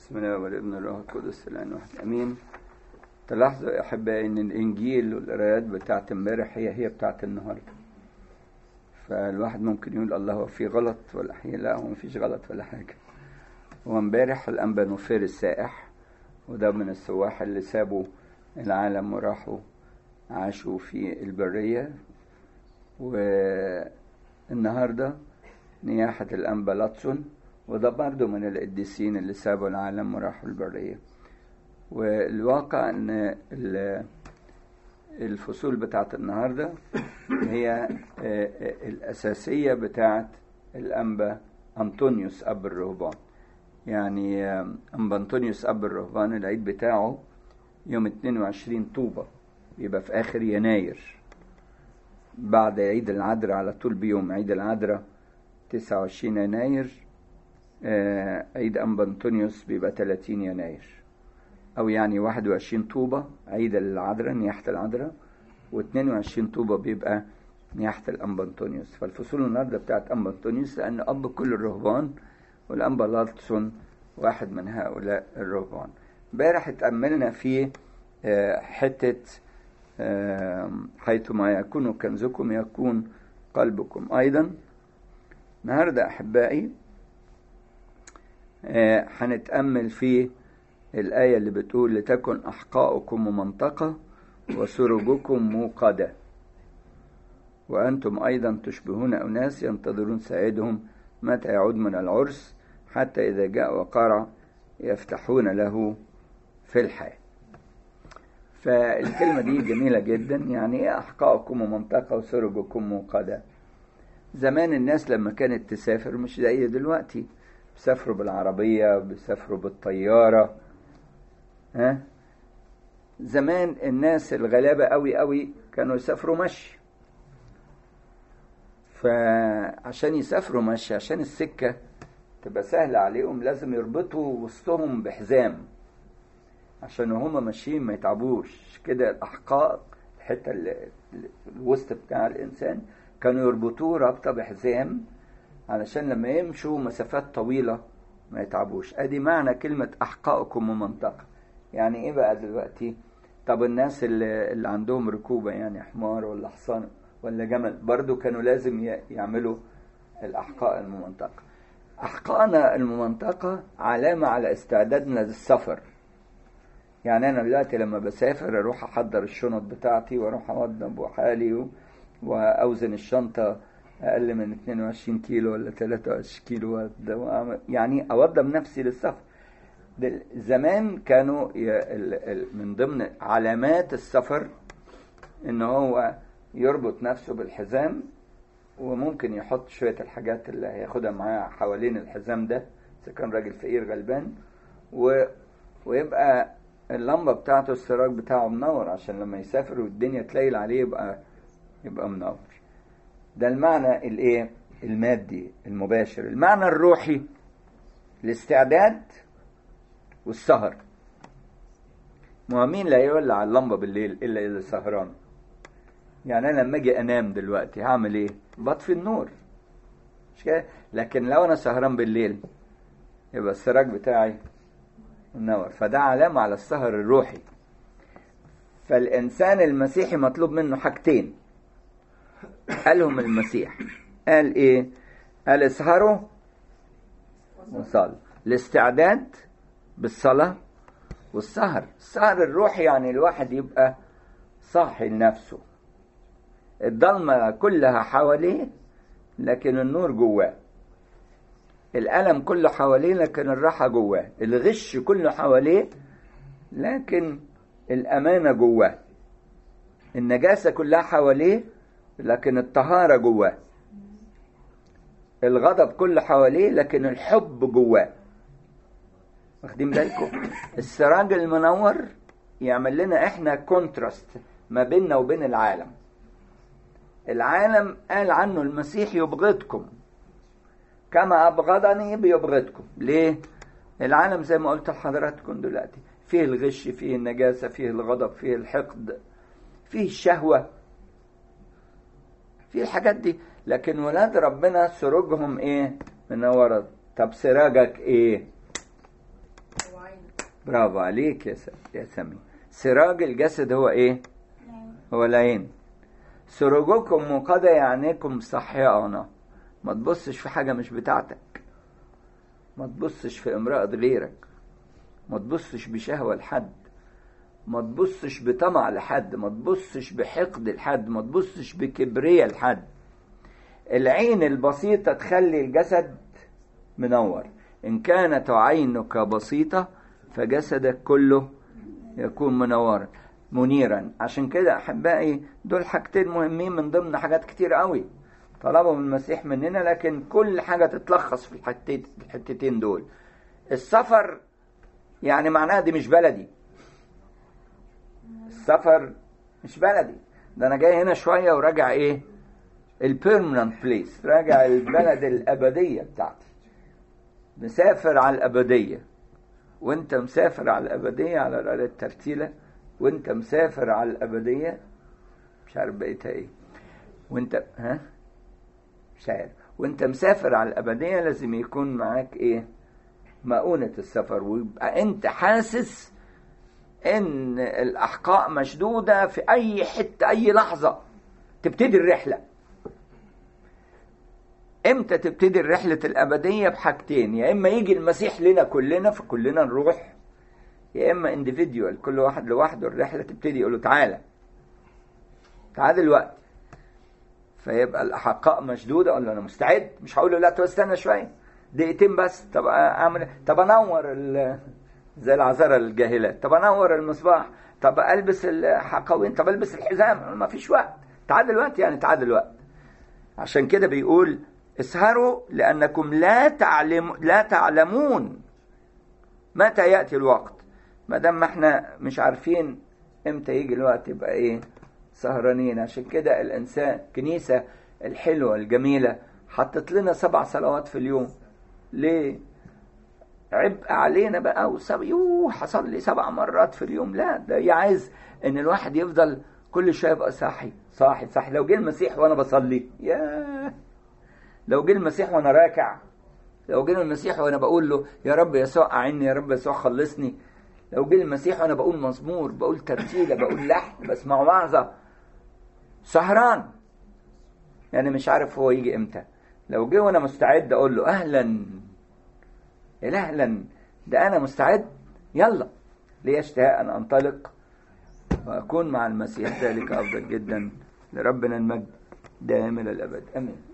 بسم الله والابن الروح القدس الان واحد امين تلاحظوا يا احبائي ان الانجيل والقرايات بتاعت امبارح هي هي بتاعت النهارده فالواحد ممكن يقول الله هو في غلط ولا حاجه لا هو مفيش غلط ولا حاجه هو امبارح الانبا نوفير السائح وده من السواح اللي سابوا العالم وراحوا عاشوا في البريه والنهارده نياحه الانبا لاتسون وده برضه من القديسين اللي سابوا العالم وراحوا البرية والواقع ان الفصول بتاعت النهاردة هي الأساسية بتاعت الأنبا أنطونيوس أب الرهبان يعني أنبا أنطونيوس أب الرهبان العيد بتاعه يوم 22 طوبة يبقى في آخر يناير بعد عيد العذراء على طول بيوم عيد العذراء 29 يناير آه عيد أنبا أنطونيوس بيبقى 30 يناير أو يعني 21 طوبة عيد العذراء نياحة العذراء و22 طوبة بيبقى نياحة الأنبا أنطونيوس فالفصول النهاردة بتاعت أنبا أنطونيوس لأن أب كل الرهبان والأنبا لالتسون واحد من هؤلاء الرهبان امبارح اتأملنا في آه حتة آه حيثما يكون كنزكم يكون قلبكم أيضا النهاردة أحبائي هنتأمل آه في الآية اللي بتقول لتكن أحقاؤكم منطقة وسرجكم موقدة وأنتم أيضا تشبهون أناس ينتظرون سعيدهم متى يعود من العرس حتى إذا جاء وقرع يفتحون له في الحياة فالكلمة دي جميلة جدا يعني إيه أحقاؤكم منطقة وسرجكم موقدة زمان الناس لما كانت تسافر مش زي دلوقتي بيسافروا بالعربية بيسافروا بالطيارة ها زمان الناس الغلابة قوي قوي كانوا يسافروا مشي فعشان يسافروا مشي عشان السكة تبقى سهلة عليهم لازم يربطوا وسطهم بحزام عشان هما ماشيين ما يتعبوش كده الأحقاء الحتة الوسط بتاع الإنسان كانوا يربطوه رابطة بحزام علشان لما يمشوا مسافات طويلة ما يتعبوش ادي معنى كلمة احقائكم ومنطقة يعني ايه بقى دلوقتي طب الناس اللي, اللي عندهم ركوبة يعني حمار ولا حصان ولا جمل برضو كانوا لازم يعملوا الاحقاء الممنطقة احقائنا الممنطقة علامة على استعدادنا للسفر يعني انا دلوقتي لما بسافر اروح احضر الشنط بتاعتي واروح اوضب حالي واوزن الشنطه اقل من 22 كيلو ولا 23 كيلو يعني اوضب نفسي للسفر زمان كانوا من ضمن علامات السفر ان هو يربط نفسه بالحزام وممكن يحط شويه الحاجات اللي هياخدها معاه حوالين الحزام ده اذا كان راجل فقير غلبان و... ويبقى اللمبه بتاعته السراج بتاعه منور عشان لما يسافر والدنيا تليل عليه يبقى يبقى منور ده المعنى الايه المادي المباشر المعنى الروحي الاستعداد والسهر ما مين لا يولع اللمبه بالليل الا اذا سهران يعني انا لما اجي انام دلوقتي هعمل ايه بطفي النور مش كده لكن لو انا سهران بالليل يبقى السراج بتاعي منور فده علامه على السهر الروحي فالانسان المسيحي مطلوب منه حاجتين قالهم المسيح قال ايه قال اسهروا وصلوا الاستعداد بالصلاة والسهر السهر الروحي يعني الواحد يبقى صاحي لنفسه الضلمة كلها حواليه لكن النور جواه الألم كله حواليه لكن الراحة جواه الغش كله حواليه لكن الأمانة جواه النجاسة كلها حواليه لكن الطهارة جواه الغضب كله حواليه لكن الحب جواه واخدين بالكم السراج المنور يعمل لنا احنا كونتراست ما بيننا وبين العالم العالم قال عنه المسيح يبغضكم كما ابغضني بيبغضكم ليه العالم زي ما قلت لحضراتكم دلوقتي فيه الغش فيه النجاسه فيه الغضب فيه الحقد فيه الشهوه في الحاجات دي لكن ولاد ربنا سروجهم ايه منورة طب سراجك ايه برافو عليك يا س... يا سمي سراج الجسد هو ايه هو العين سروجكم وقد يعنيكم صحيانة ما تبصش في حاجة مش بتاعتك ما تبصش في امرأة غيرك ما تبصش بشهوة لحد ما تبصش بطمع لحد ما تبصش بحقد لحد ما تبصش بكبرية لحد العين البسيطة تخلي الجسد منور إن كانت عينك بسيطة فجسدك كله يكون منورا منيرا عشان كده أحبائي دول حاجتين مهمين من ضمن حاجات كتير قوي طلبهم المسيح مننا لكن كل حاجة تتلخص في الحتتين, الحتتين دول السفر يعني معناها دي مش بلدي السفر مش بلدي ده انا جاي هنا شويه وراجع ايه البيرمننت بليس راجع البلد الابديه بتاعتي مسافر على الابديه وانت مسافر على الابديه على رأي الترتيله وانت مسافر على الابديه مش عارف بقيتها ايه وانت ها مش عارف وانت مسافر على الابديه لازم يكون معاك ايه مؤونه السفر ويبقى انت حاسس ان الاحقاء مشدوده في اي حته اي لحظه تبتدي الرحله امتى تبتدي الرحله الابديه بحاجتين يا اما يجي المسيح لنا كلنا فكلنا نروح يا اما انديفيديوال كل واحد لوحده الرحله تبتدي يقول له تعالى تعال دلوقتي فيبقى الاحقاء مشدوده اقول له انا مستعد مش هقول له لا طب استنى شويه دقيقتين بس طب اعمل طب انور زي العذارى الجاهلات طب انور المصباح طب البس الحقوين طب البس الحزام ما فيش وقت تعال دلوقتي يعني تعال دلوقتي عشان كده بيقول اسهروا لانكم لا تعلم لا تعلمون متى ياتي الوقت ما دام ما احنا مش عارفين امتى يجي الوقت يبقى ايه سهرانين عشان كده الانسان كنيسه الحلوه الجميله حطت لنا سبع صلوات في اليوم ليه عبء علينا بقى وسب... يوه حصل لي سبع مرات في اليوم لا ده هي عايز ان الواحد يفضل كل شويه يبقى صاحي صاحي صاحي لو جه المسيح وانا بصلي يا لو جه المسيح وانا راكع لو جه المسيح وانا بقول له يا رب يسوع اعني يا رب يسوع خلصني لو جه المسيح وانا بقول مزمور بقول ترتيله بقول لحن بسمع وعظه سهران يعني مش عارف هو يجي امتى لو جه وانا مستعد اقول له اهلا يا اهلا ده انا مستعد يلا لي اشتهاء ان انطلق واكون مع المسيح ذلك افضل جدا لربنا المجد دائم الى الابد امين